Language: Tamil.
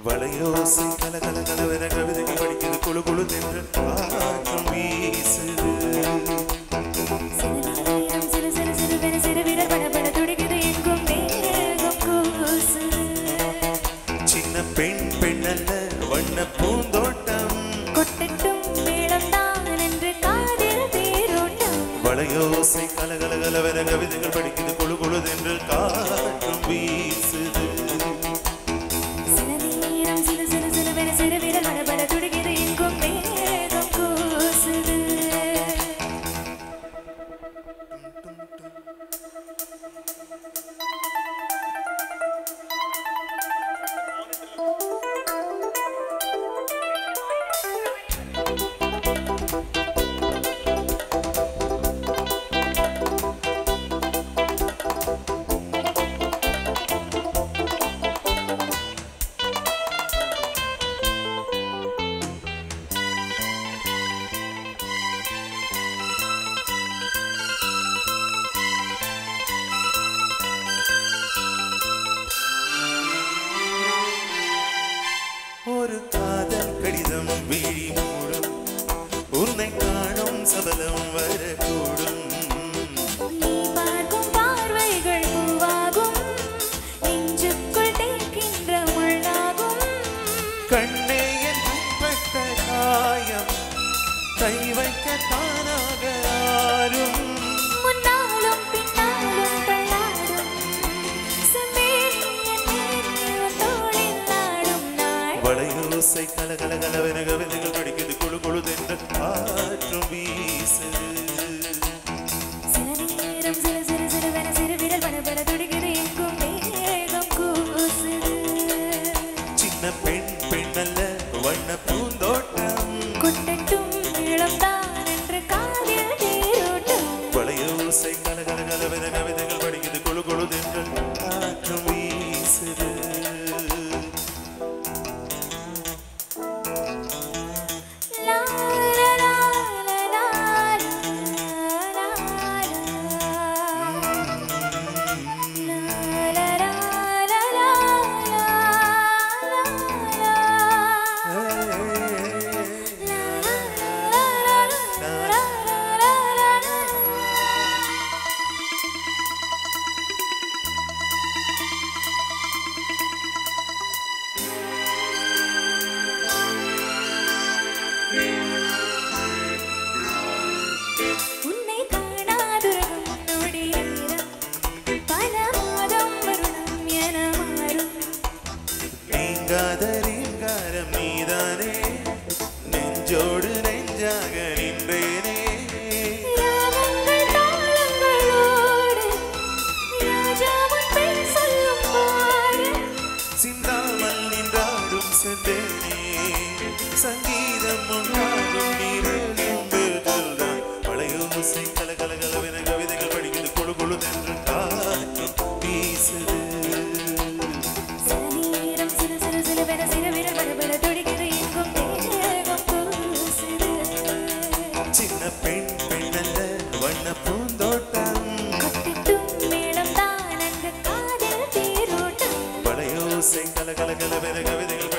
வளையோசை கல கல கலவென கவிதைகள் படிக்குது குழு குழு தென்று காற்றும் வீசுது சில நேரம் சிறு சிறு சிறுவென சிறுவிரல் படபட துடிக்குது எங்கும் மேகம் கூசுது சின்ன பெண் பெண்ணல்ல வண்ண பூந்தோட்டம் கொட்டட்டும் மேளம்தான் என்று காதில் தேரோட்டம் வளையோசை கல கல கலவென கவிதைகள் படிக்குது குழு குழு தென்று காற்றும் வீசுது சில நேரம் சிறு சிறு சிறுவென சிறுவிரல் படபட துடிக்குது எங்கும் மேகம் கூசுது ஒரு காதல் கடிதம் விழி மூடும் உன்னை காணும் சபலம் வரக்கூடும் நீ பார்க்கும் பார்வைகள் பூவாகும் நெஞ்சுக்குள் தேய்க்கின்ற முள்ளாகும் கண்ணே என் பட்ட காயம் கை வைக்க தானாக ஆறும் முன்னாலும் பின்னாலும் தள்ளாடும் செம்மேனியன் மேனி உன் தோளில் ஆடும் நாள் வளையோசை கல கல கலவென கவிதைகள் படிக்குது குழு குழு தென்று காற்றும் வீசுது சில நேரம் சிறு சிறு சிறுவென சிறுவிரல் படபட துடிக்குது எங்கும் மேகம் கூசுது சின்ன பெண் பெண்ணல்ல வண்ண பூந்தோட்டம் கொட்டட்டும் இளம்தான் என்று காதில் தேரோட்டம் வளையோசை கல கல கலவென கவிதைகள் படிக்குது குழு குழு தென்று காற்றும் வீசுது லா லா லா லா லா லா லா லா லா லா உன்னை காணாதுருகும் நொடி நேரம் பல மாதம் வருடம் என மாறும் நீங்காத ரீங்காரம் நீதானே நெஞ்சோடு நெஞ்சாக நின்றேனே ராகங்கள் தாளங்களோடு ராஜாவின் பெண் சொல்லும் பாடு சிந்தாமல் நின்றாடும் சென்றேனே சங்கீதம் ஒன்றாகும் நீரும் தான் பழையோசை கல கல கலவென கவிதைகள் படிக்குது கொழு கொழு என்று காற்று வீசுது சில நேரம் சிறு சிறு சிறுவென சிறுவிரல் படபட துடிக்குது எங்கும் மேகம் கூசுது சின்ன பெண் பெண்ணல்ல வண்ண பூந்தோட்டம் கொட்டிட்டும் மேளம் தான் அந்த காதில் தேரோட்டம் பழையோசை கல கல கலவென கவிதைகள்